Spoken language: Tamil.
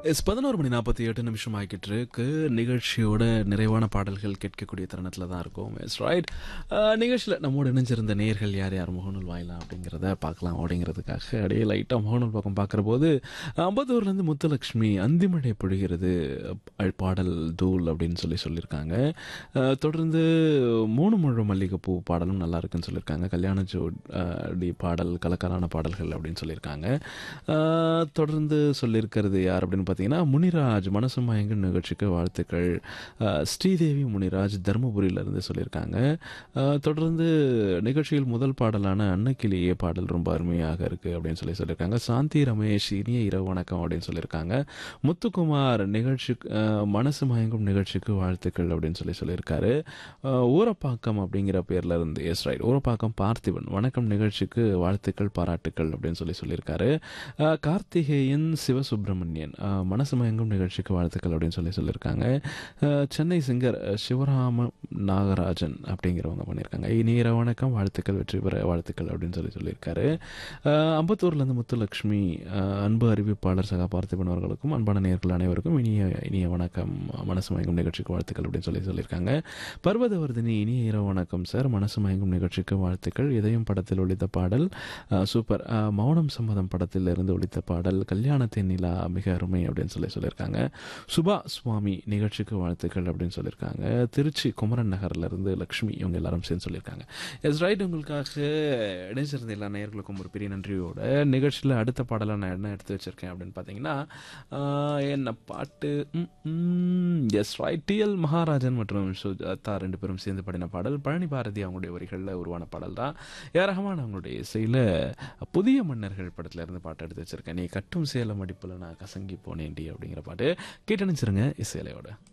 எஸ் பதினோரு மணி நாற்பத்தி எட்டு நிமிஷம் ஆகிட்டு இருக்கு நிகழ்ச்சியோட நிறைவான பாடல்கள் கேட்கக்கூடிய தருணத்தில் தான் இருக்கும் எஸ் ரைட் நிகழ்ச்சியில் நம்மோடு இணைஞ்சிருந்த நேர்கள் யார் யார் முகநூல் வாயிலாம் அப்படிங்கிறத பார்க்கலாம் அப்படிங்கிறதுக்காக அப்படியே லைட்டாக முகநூல் பக்கம் பார்க்குற போது அம்பத்தூர்லேருந்து முத்துலக்ஷ்மி அந்திமழை பொழிகிறது அஹ், பாடல் தூள் அப்படின்னு சொல்லி சொல்லியிருக்காங்க அஹ், தொடர்ந்து மூணு முழு மல்லிகைப்பூ பாடலும் நல்லா இருக்குன்னு சொல்லியிருக்காங்க கல்யாண ஜோடி பாடல் கலக்கலான பாடல்கள் அப்படின்னு சொல்லியிருக்காங்க அஹ், தொடர்ந்து சொல்லியிருக்கிறது யார் அப்படின்னு பார்த்தீங்கன்னா முனிராஜ் மனசு மயங்கும் நிகழ்ச்சிக்கு வாழ்த்துக்கள் அஹ், ஸ்ரீதேவி முனிராஜ் தருமபுரியிலிருந்து சொல்லியிருக்காங்க அஹ், தொடர்ந்து நிகழ்ச்சியில் முதல் பாடலான அன்னக்கிளியே பாடல் ரொம்ப அருமையாக இருக்கு அப்படின்னு சொல்லி சொல்லியிருக்காங்க சாந்தி ரமேஷ் இனிய இரவு வணக்கம் அப்படின்னு சொல்லியிருக்காங்க முத்துக்குமார் நிகழ்ச்சி அஹ், மனசு மயங்கும் நிகழ்ச்சிக்கு வாழ்த்துக்கள் அப்படின்னு சொல்லி சொல்லியிருக்காரு அஹ், ஊரப்பாக்கம் அப்படிங்கிற பேர்ல இருந்து எஸ் ரைட் ஊரப்பாக்கம் பார்த்திபன் வணக்கம் நிகழ்ச்சிக்கு வாழ்த்துக்கள் பாராட்டுக்கள் அப்படின்னு சொல்லி சொல்லியிருக்காரு அஹ், கார்த்திகேயன் சிவசுப்பிரமணியன் அஹ், மனசு மயங்கும் நிகழ்ச்சிக்கு வாழ்த்துக்கள் அப்படின்னு சொல்லி சொல்லியிருக்காங்க அஹ், சென்னை சிங்கர் அஹ், சிவராம நாகராஜன் அப்படிங்கிறவங்க பண்ணியிருக்காங்க இனிய வணக்கம் வாழ்த்துக்கள் வெற்றி பெற வாழ்த்துக்கள் அப்படின்னு சொல்லி சொல்லியிருக்காரு அஹ், அம்பத்தூர்லேருந்து முத்துலட்சுமி அஹ், அன்பு அறிவிப்பாளர் சகா பார்த்திபன் அவர்களுக்கும் அன்பான நேர்கள் அனைவருக்கும் இனிய இனிய வணக்கம் மனசு மயங்கும் நிகழ்ச்சிக்கு வாழ்த்துக்கள் அப்படின்னு சொல்லி சொல்லியிருக்காங்க பர்வதவர்தினி இனிய இரவு வணக்கம் சார் மனசு மயங்கும் நிகழ்ச்சிக்கு வாழ்த்துக்கள் இதயம் படத்தில் ஒழித்த பாடல் அஹ், சூப்பர் அஹ், மௌனம் சம்மதம் படத்தில் இருந்து ஒழித்த பாடல் கல்யாணத்தின் நிலா மிக அருமை அப்படின்னு சொல்லி சொல்லியிருக்காங்க சுபா சுவாமி நிகழ்ச்சிக்கு வாழ்த்துக்கள் அப்படின்னு சொல்லியிருக்காங்க திருச்சி குமரன் நகர்ல இருந்து லக்ஷ்மி இவங்க எல்லாரும் சேர்ந்து சொல்லியிருக்காங்க எஸ் ரைட் உங்களுக்காக இணைஞ்சிருந்த எல்லா நேயர்களுக்கும் ஒரு பெரிய நன்றியோட நிகழ்ச்சியில் அடுத்த பாடலை நான் என்ன எடுத்து வச்சிருக்கேன் அப்படின்னு பார்த்தீங்கன்னா ஆஹ், என்ன பாட்டு எஸ் ரைட் டிஎல் மகாராஜன் மற்றும் சுஜாதா ரெண்டு பேரும் சேர்ந்து பாடின பாடல் பழனி பாரதி அவங்களுடைய வரிகளில் உருவான பாடல் தான் ஏ ரஹ்மான் அவங்களுடைய இசையில் புதிய மன்னர்கள் படத்துல இருந்து பாட்டு எடுத்து வச்சிருக்கேன் நீ கட்டும் சேலம் அடிப்பில் நான் கசங்கி போனேன்டி அப்படிங்கிற பாட்டு கேட்டு நினைச்சிருங்க இசையிலையோட